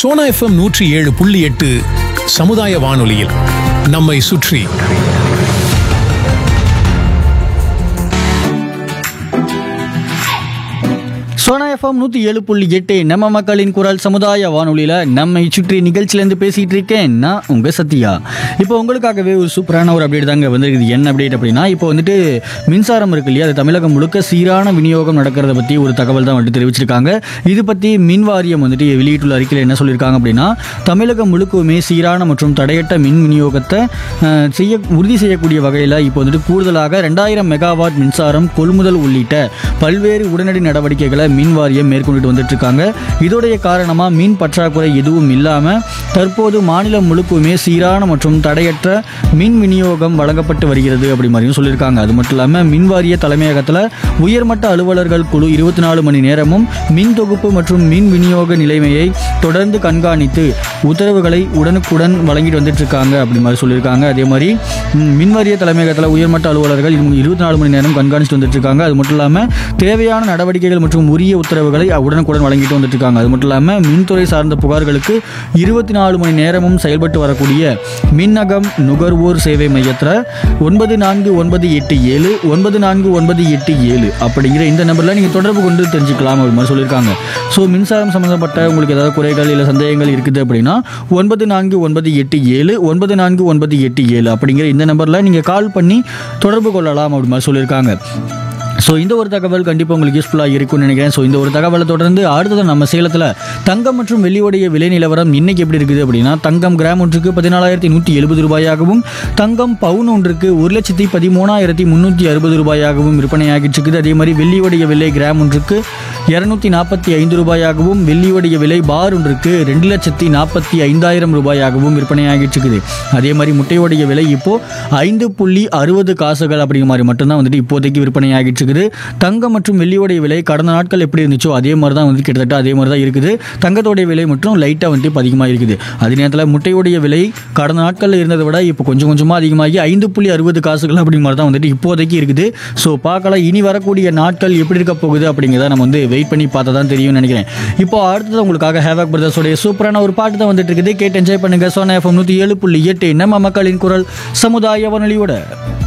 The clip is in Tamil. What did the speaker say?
சோனா எஃப்எம் நூற்றி ஏழு புள்ளி எட்டு சமுதாய வானொலியில் நம்மை சுற்றி சோனா எஃப்எம் நூற்றி ஏழு புள்ளி எட்டு நம்ம மக்களின் குரல் சமுதாய வானொலியில் நம்மை சுற்றி நிகழ்ச்சியிலேருந்து பேசிகிட்டு இருக்கேன் நான் உங்கள் சத்யா இப்போ உங்களுக்காகவே ஒரு சூப்பரான ஒரு அப்டேட் தாங்க வந்திருக்குது என்ன அப்டேட் அப்படின்னா இப்போ வந்துட்டு மின்சாரம் இருக்கு இல்லையா அது தமிழகம் முழுக்க சீரான விநியோகம் நடக்கிறத பற்றி ஒரு தகவல் தான் வந்துட்டு தெரிவிச்சிருக்காங்க இது பற்றி மின் வாரியம் வந்துட்டு வெளியிட்டுள்ள அறிக்கையில் என்ன சொல்லியிருக்காங்க அப்படின்னா தமிழகம் முழுக்கவுமே சீரான மற்றும் தடையற்ற மின் விநியோகத்தை அஹ், செய்ய உறுதி செய்யக்கூடிய வகையில் இப்போ வந்துட்டு கூடுதலாக ரெண்டாயிரம் மெகாவாட் மின்சாரம் கொள்முதல் உள்ளிட்ட பல்வேறு உடனடி நடவடிக்கைகளை மின் வாரியம் மேற்கொண்டுட்டு வந்துட்டு இருக்காங்க இதோடைய காரணமாக மின் பற்றாக்குறை எதுவும் இல்லாமல் தற்போது மாநிலம் முழுக்குமே சீரான மற்றும் தடையற்ற மின் விநியோகம் வழங்கப்பட்டு வருகிறது அப்படி மாதிரியும் சொல்லியிருக்காங்க அது மட்டும் இல்லாமல் மின் வாரிய தலைமையகத்தில் உயர்மட்ட அலுவலர்கள் குழு இருபத்தி நாலு மணி நேரமும் மின் தொகுப்பு மற்றும் மின் விநியோக நிலைமையை தொடர்ந்து கண்காணித்து உத்தரவுகளை உடனுக்குடன் வழங்கிட்டு வந்துட்டு இருக்காங்க அப்படி மாதிரி சொல்லியிருக்காங்க அதே மாதிரி ம், மின் வாரிய தலைமையகத்தில் உயர்மட்ட அலுவலர்கள் இருபத்தி நாலு மணி நேரம் கண்காணிச்சுட்டு வந்துட்டு இருக்காங்க அது மட்டும் இல்லாமல் தேவையான நடவடிக்கைகள் மற்றும் உரிய உத்தரவுகளை உடனுக்குடன் வழங்கிட்டு வந்துட்டு இருக்காங்க அது மட்டும் இல்லாமல் மின்துறை சார்ந்த புகார்களுக்கு இருபத்தி நாலு மணி நேரமும் செயல்பட்டு வரக்கூடிய மின்னகம் நுகர்வோர் சேவை மையத்தில் ஒன்பது நான்கு ஒன்பது எட்டு ஏழு ஒன்பது நான்கு ஒன்பது எட்டு ஏழு அப்படிங்கிற இந்த நம்பரில் நீங்கள் தொடர்பு கொண்டு தெரிஞ்சுக்கலாம் அப்படி மாதிரி சொல்லியிருக்காங்க ஸோ மின்சாரம் சம்மந்தப்பட்ட உங்களுக்கு ஏதாவது குறைகள் இல்லை சந்தேகங்கள் இருக்குது அப்படின்னா ஒன்பது நான்கு ஒன்பது எட்டு ஏழு ஒன்பது நான்கு ஒன்பது எட்டு ஏழு அப்படிங்கிற இந்த நம்பரில் நீங்கள் கால் பண்ணி தொடர்பு கொள்ளலாம் அப்படி மாதிரி சொல்லியிருக்காங்க ஸோ இந்த ஒரு தகவல் கண்டிப்பாக உங்களுக்கு யூஸ்ஃபுல்லாக இருக்கும்னு நினைக்கிறேன் ஸோ இந்த ஒரு தகவலை தொடர்ந்து அடுத்தது நம்ம சேலத்தில் தங்கம் மற்றும் வெள்ளியோடைய விலை நிலவரம் இன்னைக்கு எப்படி இருக்குது அப்படின்னா தங்கம் கிராம் ஒன்றுக்கு பதினாலாயிரத்தி நூற்றி எழுபது ரூபாயாகவும் தங்கம் பவுன் ஒன்றுக்கு ஒரு லட்சத்தி பதிமூணாயிரத்தி முந்நூற்றி அறுபது ரூபாயாகவும் விற்பனையாகிட்டு இருக்குது அதே மாதிரி வெள்ளியோடைய விலை கிராம் ஒன்றுக்கு இரநூத்தி நாற்பத்தி ஐந்து ரூபாயாகவும் வெள்ளியோடைய விலை பார் ஒன்றுக்கு ரெண்டு லட்சத்தி நாற்பத்தி ஐந்தாயிரம் ரூபாயாகவும் விற்பனையாகிட்டு இருக்குது அதே மாதிரி முட்டையோடைய விலை இப்போ ஐந்து புள்ளி அறுபது காசுகள் அப்படிங்கிற மாதிரி மட்டும்தான் வந்துட்டு இப்போதைக்கு விற்பனையாகிட்டு இருக்குது தங்கம் மற்றும் வெள்ளியோடைய விலை கடந்த நாட்கள் எப்படி இருந்துச்சோ அதே மாதிரி தான் வந்து கிட்டத்தட்ட அதே மாதிரி தான் இருக்குது தங்கத்தோடைய விலை மட்டும் லைட்டாக வந்துட்டு இப்போ அதிகமாக இருக்குது அதே நேரத்தில் முட்டையோடைய விலை கடந்த நாட்களில் இருந்ததை விட இப்போ கொஞ்சம் கொஞ்சமாக அதிகமாகி ஐந்து புள்ளி அறுபது காசுகள் அப்படிங்கிற மாதிரி தான் வந்துட்டு இப்போதைக்கு இருக்குது ஸோ பார்க்கலாம் இனி வரக்கூடிய நாட்கள் எப்படி இருக்க போகுது அப்படிங்கிறத நம்ம வந்து வெயிட் பண்ணி பார்த்தா தான் தெரியும்னு நினைக்கிறேன் இப்போ அடுத்தது உங்களுக்காக ஹேவாக் பிரதர்ஸோடைய சூப்பரான ஒரு பாட்டு தான் வந்துட்டு இருக்குது கேட்டு என்ஜாய் பண்ணுங்க சோனா எஃப்எம் நூற்றி ஏழு புள்ளி எட்டு நம்ம மக்களின் குரல் சமுதாய வானொலியோட